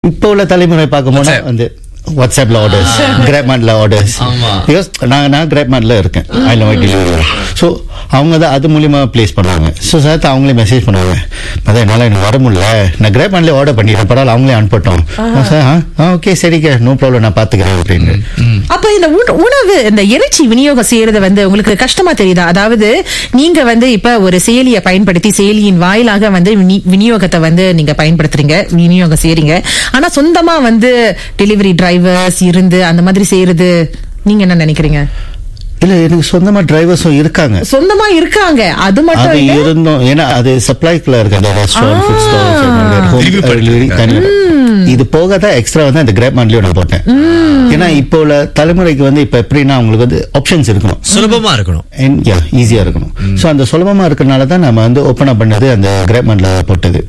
இப்போ உள்ள தலைமுறை பார்க்க போனா WhatsApp. வந்து வாட்ஸ்அப்ல ஆர்டர்ஸ் கிராப்மார்ட்ல ஆர்டர்ஸ் ஆமா. பிகாஸ் நான் நான் கிராப்மார்ட்ல இருக்கேன் ஐ லவ் டெலிவரி ஸோ அவங்க தான் அது மூலியமா ப்ளேஸ் பண்ணுவாங்க ஸோ சார் அவங்களே மெசேஜ் பண்ணுவாங்க அதான் என்னால் எனக்கு வர முடியல நான் கிராப்மார்ட்ல ஆர்டர் பண்ணிடுறேன் பரவாயில்ல அவங்களே அனுப்பட்டோம் சார் ஆ ஓகே சரிங்க நோ ப்ராப்ளம் நான் பார்த்துக்கிறேன் அப்படின்னு அப்ப இந்த உண- உணவு இந்த இறைச்சி விநியோகம் செய்யறது வந்து உங்களுக்கு கஷ்டமா தெரியுதா அதாவது நீங்க வந்து இப்ப ஒரு செயலியை பயன்படுத்தி செயலியின் வாயிலாக வந்து வினி- விநியோகத்தை வந்து நீங்க பயன்படுத்துறீங்க விநியோகம் செய்றீங்க ஆனா சொந்தமா வந்து டெலிவரி டிரைவர்ஸ் இருந்து அந்த மாதிரி செய்யறது நீங்க என்ன நினைக்கிறீங்க இல்ல எனக்கு சொந்தமா டிரைவர்ஸும் இருக்காங்க சொந்தமா இருக்காங்க அது மட்டும் அது இல்ல இருந்தோம் ஏன்னா அது சப்ளைக்குள்ள இருக்கு அந்த ரெஸ்டாரண்ட் ஃபுட் ஸ்டால்ஸ் Review பண்ணிருக்காங்க. இது போக தான் எக்ஸ்ட்ரா வந்து அந்த கிராப் மான்லயும் நான் போட்டேன் ஏன்னா இப்போ உள்ள தலைமுறைக்கு வந்து இப்ப எப்படின்னா அவங்களுக்கு வந்து ஆப்ஷன்ஸ் இருக்கணும் சுலபமா இருக்கணும் ஈஸியா இருக்கணும் சோ அந்த சுலபமா இருக்கறனால தான் நம்ம வந்து ஓபன் அப் பண்ணது அந்த கிராப்மெண்ட்ல போட்டது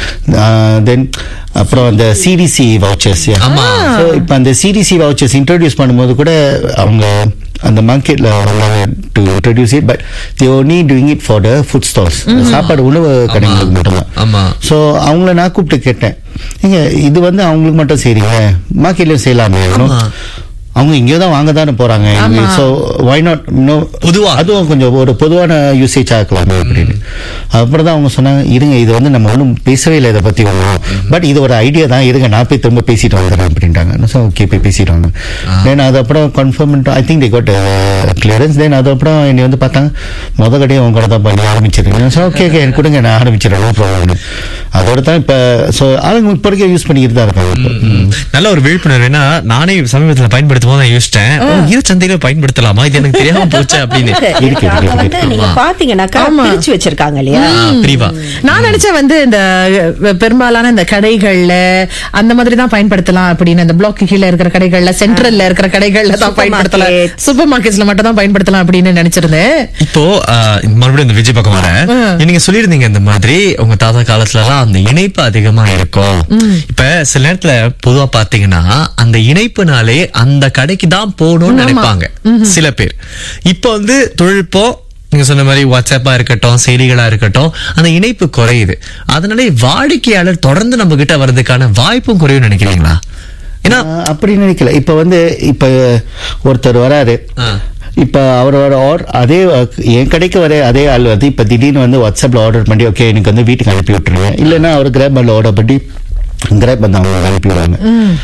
தென் அப்புறம் அந்த சிடிசி வவுச்சர்ஸ் ஆமா. ஸோ இப்போ அந்த சிடிசி வவுச்சர்ஸ் இன்ட்ரோடியூஸ் பண்ணும்போது கூட அவங்க அந்த மார்க்கெட்ல to introduce it but the only doing it for the food stalls சாப்பாடு உணவு கடைங்களுக்கு மட்டும்தான் ஆமா. ஸோ அவங்கள நான் கூப்பிட்டு கேட்டேன் ஏங்க இது வந்து அவங்களுக்கு மட்டும் செய்றீங்க மார்க்கெட்லயும் செய்யலாமே you know? ஆமா. அவங்க இங்கே தான் வாங்க தானே போறாங்க ஆமா. ஸோ வை நாட் நோ பொதுவா. அதுவும் கொஞ்சம் ஒரு பொதுவான யூசேஜ் ஆக்கலாமே அப்படின்னு அப்புறம் தான் அவங்க சொன்னாங்க இருங்க இது வந்து நம்ம ஒன்றும் பேசவே இல்லை இதை பத்தி ஒன்றும் பட் இது ஒரு ஐடியா தான் இருங்க நான் போய் திரும்ப பேசிட்டு வந்துடுறேன் அப்படின்ட்டாங்க ஸோ ஓகே போய் பேசிட்டு வாங்க தென் அது அப்புறம் confirm I think they got clearance then அது அப்புறம் என்னை வந்து பார்த்தாங்க முத கடையை உங்க கூட தான் பண்ணி ஆரம்பிச்சிருக்கீங்க ஸோ ஓகே ஓகே எனக்கு கொடுங்க நான் ஆரம்பிச்சிடறேன் நோ ப்ராப்ளம் அதோட தான் இப்போ ஸோ ஆளுங்க இப்போ வரைக்கும் யூஸ் பண்ணிக்கிட்டு தான் இருக்காங்க இப்போ. நல்ல ஒரு விழிப்புணர்வு ஏன்னா நானே சமீபத்துல பயன்படுத்தும் போது நான் யோசிச்சேன் ஓ, இரு சந்தையில பயன்படுத்தலாமா இது எனக்கு தெரியாம போச்சு அப்படின்னு இருக்கு, இருக்கு, அங்க வந்து இருக்கு. நீங்க பாத்தீங்கன்னாக்கா ஆமா. பிரிச்சு வச்சிருக்காங்க இல்லையா ஆ, பிரிவா நான் நினைச்சேன் வந்து இந்த அஹ், பெரும்பாலான இந்த கடைகள்ல அந்த மாதிரி தான் பயன்படுத்தலாம் அப்படின்னு இந்த பிளாக் கீழ இருக்கிற கடைகள்ல சென்ட்ரல்ல இருக்கிற கடைகள்ல தான் Supermarket. பயன்படுத்தலாம் சூப்பர் மார்க்கெட்ஸ்ல மட்டும் தான் பயன்படுத்தலாம் அப்படின்னு நினைச்சிருந்தேன் இப்போ ஆஹ், மறுபடியும் இந்த விஜய் பக்கம் வரேன் நீங்க சொல்லியிருந்தீங்க இந்த மாதிரி உங்க தாத்தா காலத்துல எல்லாம் அந்த இணைப்பு அதிகமா இருக்கும் இப்ப சில நேரத்துல பொதுவா பாத்தீங்கன்னா அந்த இணைப்புனாலே அந்த கடைக்கு தான் போகணும்னு நினைப்பாங்க சில பேர் இப்போ வந்து தொழில்நுட்பம் நீங்க சொன்ன மாதிரி வாட்ஸ்அப்பா இருக்கட்டும் செய்திகளா இருக்கட்டும் அந்த இணைப்பு குறையுது அதனால வாடிக்கையாளர் தொடர்ந்து நம்ம கிட்ட வர்றதுக்கான வாய்ப்பும் குறையும் நினைக்கிறீங்களா ஏன்னா ஆஹ் அப்படி நினைக்கல இப்ப வந்து இப்ப ஒருத்தர் வராரு ஆ. இப்ப அவரோட ஆர்டர் அதே அஹ், என் கடைக்கு வர அதே ஆள் வந்து இப்ப திடீர்னு வந்து வாட்ஸ்அப்ல ஆர்டர் பண்ணி ஓகே எனக்கு வந்து வீட்டுக்கு அனுப்பி விட்டுருங்க இல்லைன்னா அவர் கிராப் பண்ணல ஆர்டர் பண்ணி கிராப் வந்து அவங்க அனுப்பி விடுறாங்க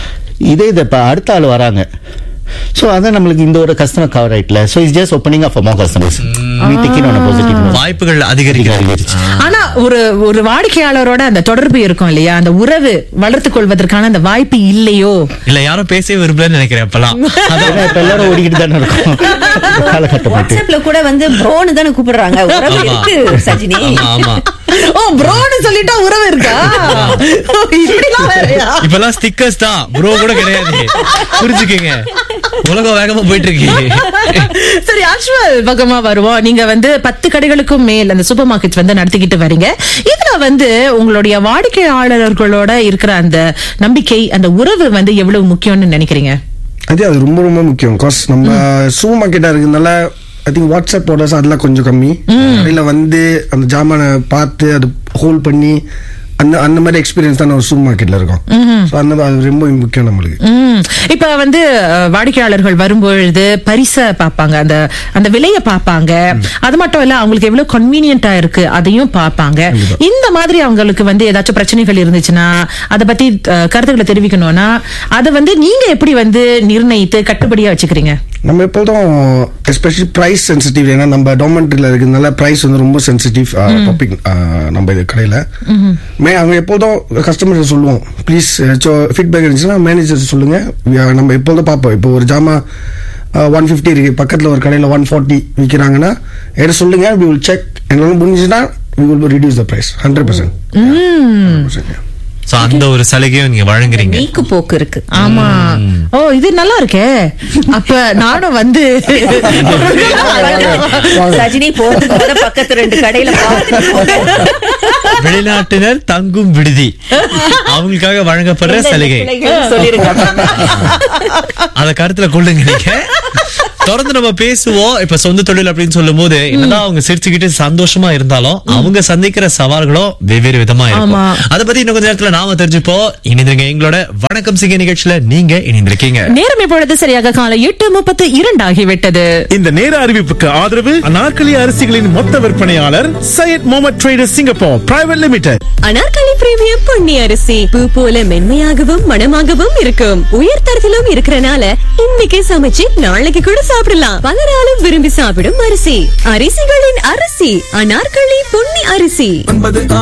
இதே இது இப்ப அடுத்த ஆள் வராங்க சோ அதான் நம்மளுக்கு இந்த ஒரு கஸ்டமர் கவர் ஆயிட்டல so is just opening of more customers me thinking on positive வாய்ப்புகள் அதிகரிக்கிறது அதிகரிச்சு. ஆனா ஒரு ஒரு வாடிக்கையாளரோட அந்த தொடர்பு இருக்கும் இல்லையா அந்த உறவு வளர்த்துக் கொள்வதற்கான அந்த வாய்ப்பு இல்லையோ இல்ல யாரும் பேசவே விரும்பலன்னு நினைக்கிறேன் அப்பெல்லாம் ஏன்னா இப்ப எல்லாரும் ஓடிக்கிட்டு தானே இருக்கும் காலகட்டம் மட்டும் வாட்ஸ்அப்ல கூட வந்து ப்ரோன்னு தானே கூப்பிடுறாங்க உறவு ஆமா. இருக்கு சஜினி ஆமா ஆமா ஓ ப்ரோன்னு சொல்லிட்டா உறவு இருக்கா ஓ, இப்படிலாம் வேறயா இப்பெல்லாம் ஸ்டிக்கர்ஸ் தான் ப்ரோ கூட கிடையாது புரிஞ்சுக்கங்க உலகம் வேகமா போயிட்டு இருக்கு சரி அஸ்வல் பக்கமா வருவோம் நீங்க வந்து பத்து கடைகளுக்கும் மேல் அந்த சூப்பர் மார்க்கெட் வந்து நடத்திக்கிட்டு வரீங்க இதுல வந்து உங்களுடைய வாடிக்கையாளர்களோட இருக்கிற அந்த நம்பிக்கை அந்த உறவு வந்து எவ்வளவு முக்கியம்னு நினைக்கிறீங்க அது அது ரொம்ப ரொம்ப முக்கியம் காஸ் நம்ம சூப்பர் மார்க்கெட்டா இருக்கிறதுனால ஐ திங்க் வாட்ஸ்அப் ஆர்டர்ஸ் அதெல்லாம் கொஞ்சம் கம்மி கடையில வந்து அந்த ஜாமானை பார்த்து அது ஹோல்ட் பண்ணி அந்த அந்த மாதிரி எக்ஸ்பீரியன்ஸ் தான் நம்ம சூப்பர் மார்க்கெட்ல இருக்கோம் ஸோ அந்த அது ரொம்ப முக்கியம் நம்மளுக்கு ம். இப்ப வந்து அஹ், வாடிக்கையாளர்கள் வரும்பொழுது பரிச பார்ப்பாங்க அந்த அந்த விலைய பார்ப்பாங்க அது மட்டும் இல்ல அவங்களுக்கு எவ்வளவு கன்வீனியன்டா இருக்கு அதையும் பார்ப்பாங்க இந்த மாதிரி அவங்களுக்கு வந்து ஏதாச்சும் பிரச்சனைகள் இருந்துச்சுன்னா அதை பத்தி அஹ், கருத்துக்களை தெரிவிக்கணும்னா அதை வந்து நீங்க எப்படி வந்து நிர்ணயித்து கட்டுப்படியா வச்சுக்கிறீங்க நம்ம எப்போதும் எஸ்பெஷலி ப்ரைஸ் சென்சிட்டிவ் ஏன்னா நம்ம டொமெண்ட்ரியில் இருக்கிறதுனால ப்ரைஸ் வந்து ரொம்ப சென்சிட்டிவ் டாபிக் நம்ம இது கடையில் மே அவங்க எப்போதும் கஸ்டமர்ஸ் சொல்லுவோம் ப்ளீஸ் ஏதாச்சும் ஃபீட்பேக் இருந்துச்சுன்னா மேனேஜர் சொல்லுங்க We are- நம்ம எப்போதும் பார்ப்போம் இப்போ ஒரு ஜாமா ஒன் ஃபிஃப்டி இருக்கு பக்கத்தில் ஒரு கடையில் ஒன் ஃபார்ட்டி விற்கிறாங்கன்னா என்கிட்ட சொல்லுங்க வி வில் செக் என்னால முடிஞ்சுன்னா we will reduce the price hundred percent so அந்த ஒரு சலுகையும் நீங்க வழங்குறீங்க நீக்கு போக்கு இருக்கு ஆமா ஓ இது நல்லா இருக்கே அப்ப நானும் வந்து சஜினி போறதுக்கு முத பக்கத்து ரெண்டு கடையில பார்த்துட்டு போங்க. வெளிநாட்டினர் தங்கும் விடுதி அவங்களுக்காக வழங்கப்படுற எந்தெந்த சலுகை கிளைகள்னு சொல்லிருங்க அத கருத்துல கொள்ளுங்க நீங்க தொடர்ந்து நம்ம பேசுவோம் இப்ப சொந்த தொழில் அப்படின்னு சொல்லும் போது என்னதான் அவங்க சிரிச்சுக்கிட்டு சந்தோஷமா இருந்தாலும் அவங்க சந்திக்கிற சவால்களும் வெவ்வேறு விதமா இருக்கும் ஆமா. அத பத்தி இன்னும் கொஞ்ச நேரத்துல நாம தெரிஞ்சுப்போம் இணைந்திருங்க எங்களோட வணக்கம் சிங்க நிகழ்ச்சியில நீங்க இணைந்திருக்கீங்க நேரம் இப்பொழுது சரியாக காலை எட்டு முப்பத்து இரண்டு ஆகிவிட்டது இந்த நேர அறிவிப்புக்கு ஆதரவு அனார்கலி அரிசிகளின் மொத்த விற்பனையாளர் Syed Mohammed traders Singapore private limited Anarkali premium Ponni அரிசி பூ போல மென்மையாகவும் மணமாகவும் இருக்கும் உயர் தரத்திலும் இருக்கறனால இன்னைக்கு சமைச்சு நாளைக்கு கூட சாப்பிடலாம் பலராலும் விரும்பி சாப்பிடும் அரிசி அரிசிகளின் அரிசி அனார்கலி பொன்னி அரிசி